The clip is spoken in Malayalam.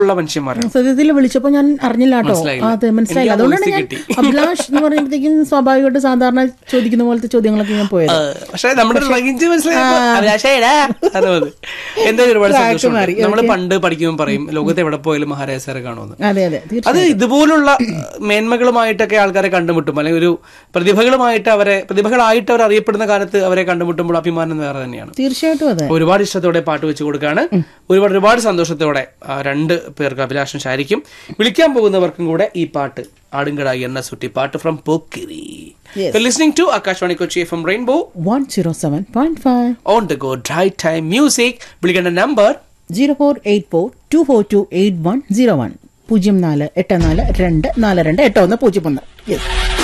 ഉള്ള മനുഷ്യന്മാരാണ് സത്യത്തിൽ വിളിച്ചപ്പോ ഞാൻ അറിഞ്ഞില്ല കേട്ടോ മനസ്സിലായില്ല. അതെ മനസ്സിലായില്ല എനിക്ക് ആ അതുകൊണ്ടാണ് voice ഞാൻ കിട്ടി. അഭിലാഷ് എന്ന് പറയുമ്പോഴത്തേക്കും സ്വാഭാവികമായിട്ട് സാധാരണ ചോദിക്കുന്ന പോലത്തെ ചോദ്യങ്ങളൊക്കെ ഞാൻ പോയത് പക്ഷെ നമ്മുടെ റേഞ്ച് മനസ്സിലായപ്പോ അഭിലാഷേടാ അത് മതി. എന്തായാലും ഒരുപാട് Track സന്തോഷം മാറി. നമ്മൾ പണ്ട് പഠിക്കുമ്പോൾ പറയും ലോകത്ത് എവിടെ പോയാലും മഹാരാജ സാറെ കാണുമെന്ന് അതെ അതെ തീർച്ചയായും അത് ഇതുപോലുള്ള മേന്മകളുമായിട്ടൊക്കെ ആൾക്കാരെ കണ്ടുമുട്ടും അല്ലെങ്കിൽ ഒരു പ്രതിഭകളുമായിട്ട് അവരെ പ്രതിഭകളായിട്ട് അവർ അറിയപ്പെടുന്ന കാലത്ത് അവരെ കണ്ടുമുട്ടുമ്പോൾ അഭിമാനം വേറെ തന്നെയാണ് തീർച്ചയായിട്ടും അതെ ഒരുപാട് ഇഷ്ടത്തോടെ പാട്ട് വെച്ച് കൊടുക്കാണ് ഒരുപാട് ഒരുപാട് സന്തോഷത്തോടെ ആ, രണ്ട് പേർക്ക് അഭിലാഷം ശാരിക്കും വിളിക്കാൻ പോകുന്നവർക്കും കൂടെ ഈ പാട്ട് ആടുങ്കടായി എന്ന സുറ്റി പാട്ട് from Pokkiri Yes. Listening to Akashvani Kochi F M rainbow one zero seven point five on the go drive time music വിളിക്കേണ്ട number zero four eight four two four two eight one zero one പൂജ്യം നാല് എട്ട് നാല് രണ്ട് നാല് രണ്ട് എട്ട് ഒന്ന് പൂജ്യം ഒന്ന് യെസ്